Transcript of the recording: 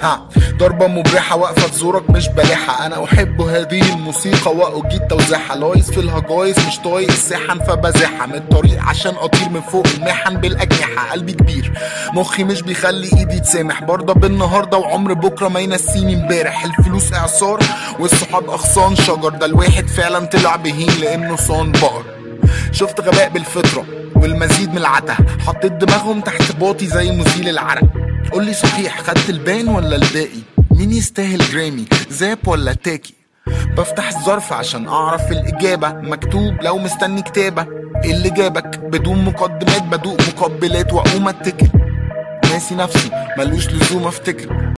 ها ضربة مبرحة واقفة تزورك مش بالحة أنا أحب هذه الموسيقى وأجيد توزيعها لايص في الهجايز مش طايق السحن فبزحها من الطريق عشان أطير من فوق المحن بالأجنحة قلبي كبير مخي مش بيخلي إيدي تسامح برضه بالنهاردة وعمر بكرة ما ينسيني امبارح الفلوس إعصار والصحاب أغصان شجر ده الواحد فعلا طلع بهين لأنه صان بقر شفت غباء بالفطرة والمزيد من العته حطيت دماغهم تحت باطي زي مزيل العرق قولي صحيح خدت البان ولا الباقي مين يستاهل جرامي زاب ولا تاكي بفتح الظرف عشان اعرف الاجابه مكتوب لو مستني كتابه إيه اللي جابك بدون مقدمات بدوق مقبلات واقوم اتكل ناسي نفسي ملوش لزوم افتكر